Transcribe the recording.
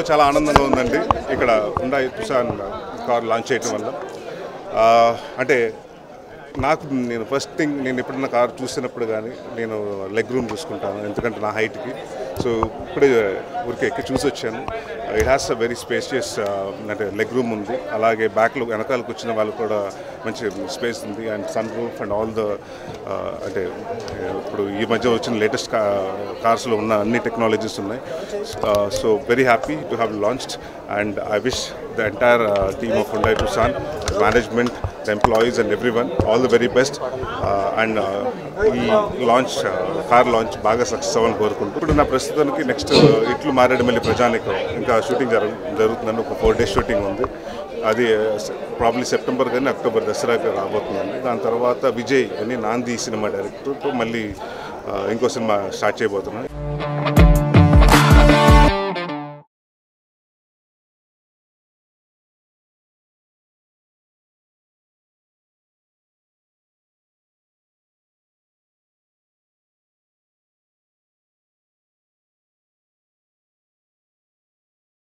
చాలా ఆనందంగా ఉందండి ఇక్కడ ఉండాయి తుషాన్ కార్ లాంచ్ చేయడం వల్ల ఆ, అంటే నాకు నేను ఫస్ట్ థింగ్ నేను ఎప్పుడన్నా కార్ చూసినప్పుడు కానీ నేను లెగ్ రూమ్ చూసుకుంటాను ఎందుకంటే నా హైట్కి సో ఇప్పుడే ఊరికే ఎక్కి చూసి వచ్చాను it has a very spacious అంటే లెగ్ రూమ్ ఉంది అలాగే బ్యాక్లో వెనకాలకు వచ్చిన వాళ్ళు కూడా మంచి స్పేస్ ఉంది and sun roof and all the అంటే ఇప్పుడు ఈ మధ్య వచ్చిన లేటెస్ట్ కార్స్లో ఉన్న అన్ని టెక్నాలజీస్ ఉన్నాయి so very happy to have launched and I wish the entire team of Hyundai Tucson, management, the employees and everyone, all the very best. Uh, and uh, ఈ launch car launch బాగా success అవ్వాలని కోరుకుంటూ ఇప్పుడు నా ప్రస్తుతానికి next ఇట్లు మారేడుమల్లి ప్రజానికం ఇంకా షూటింగ్ జరుగు జరుగుతుందండి ఒక ఫోర్ డేస్ షూటింగ్ ఉంది అది ప్రాబ్లీ సెప్టెంబర్ కానీ అక్టోబర్ దసరాకి రాబోతుందండి దాని తర్వాత విజయ్ అని నాంది సినిమా డైరెక్టర్తో మళ్ళీ uh, ఇంకో సినిమా స్టార్ట్ చేయబోతున్నాను